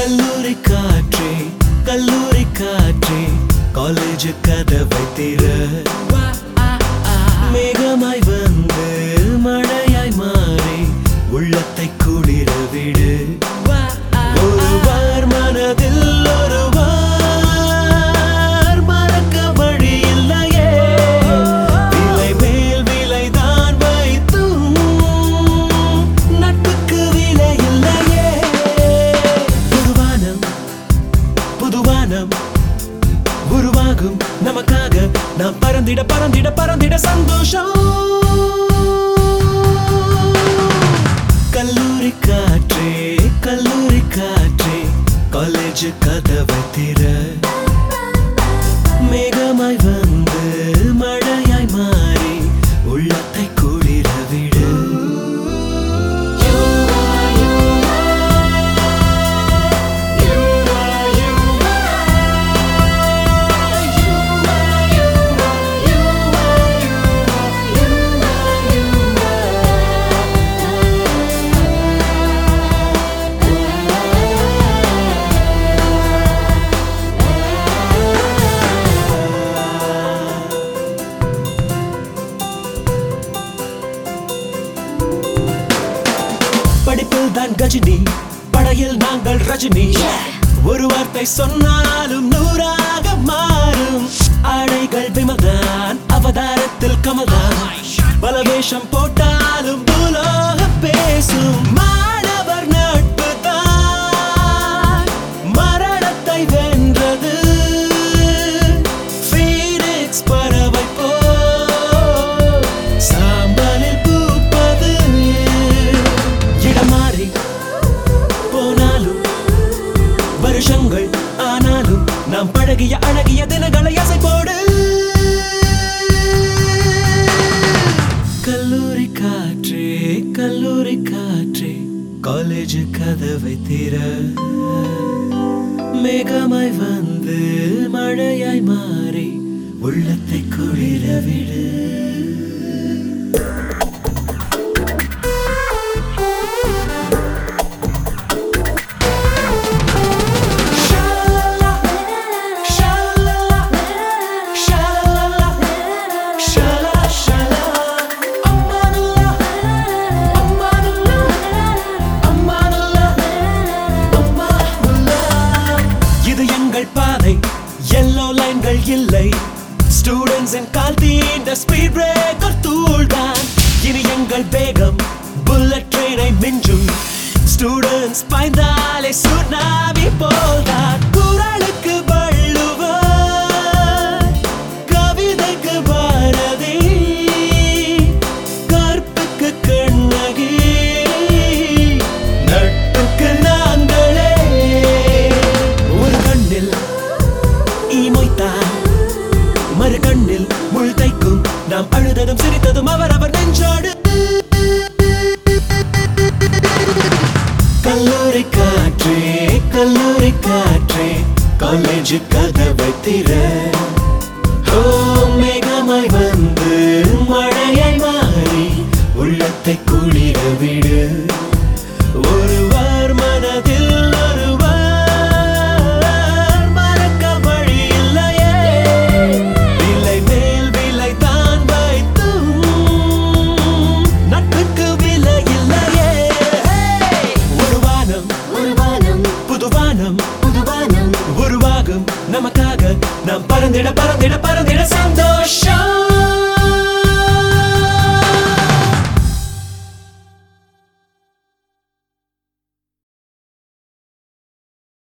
கல்லூரி காற்றே கல்லூரி காற்றே காலேஜ் கதவை திற மேகமாய் வந்து மழையாய் மாறி உள்ளத்தை குளிர விடு ஒருவர் மனதில் ஒருவர் மறக்க வழி இல்லையே விலை மேல் விலைதான் வைத்தும் நட்புக்கு விலை இல்லையே புதுவானம் புதுவானம் உருவாகும் நமக்காக நாம் பறந்திட பறந்திட பறந்திட சந்தோஷம் கல்லூரி காற்றே கல்லூரி காற்றே காலேஜ் கதவை திற மேகமாய் வந்து மழையாய் மாறி உள்ளத்தை குளிர விடு படிப்பில் தான் கஜினி படையில் நாங்கள் ரஜினி ஒரு வார்த்தை சொன்னாலும் நூறாக மாறும் ஆடைகள் விமதான் அவதாரத்தில் கமதான் பலவேஷம் போட்டாலும் பூலோக பேசும் மாணவர் நட்பு தான் மரணத்தை வென்றது Phoenix பறவை போல் சாம்பலில் பூப்பது இடம் மாறி போனாலும் வருஷங்கள் ஆனாலும் நாம் பழகிய அழகிய தினங்களை அசை போடு கல்லூரி காற்றே கல்லூரி காற்றே காலேஜ் கதவை திற மேகமாய் வந்து மழையாய் மாறி உள்ளத்தை குளிர விடு Sha-la-la, sha-la-la, sha-la-la, sha-la, sha-la. Amanullah, amanullah, amanullah, amanullah. இது எங்கள் பாதை எல்லோ லைன்கள் இல்லை ஸ்டூடெண்ட்ஸ் கால் தீண்ட ஸ்பீட் பிரேக்கர் தூள்தான் இனி எங்கள் வேகம் புல்லட் ட்ரெயினை மிஞ்சும் ஸ்டூடெண்ட்ஸ் பாய்ந்தாலே சுனாமி போல்தான் குரலுக்கு வள்ளுவர் கவிதைக்கு பாரதி கற்புக்கு கண்ணகி நட்புக்கு நாங்களே ஒரு கண்ணில் ஈமொய்த்தான் மறு கண்ணில் முள் தைக்கும் நாம் அழுததும் சிரித்ததும் அவர் அவர் நெஞ்சோடு கல்லூரி காற்றே கல்லூரி காற்றே காலேஜ் கதவை திற ஓ மேகமாய் வந்து மழையாய் மாறி உள்ளத்தை குளிர விடு ஒருவர் மனதில் ஒருவர் மறக்க வழி இல்லையே விலை மேல் விலை தான் வைத்தும் நட்புக்கு விலை இல்லையே ஒரு வானம் ஒரு வானம் புதுவானம் புதுவானம் உருவாகும் நமக்காக நாம் பறந்திட பறந்திட பறந்திட சந்தோஷம்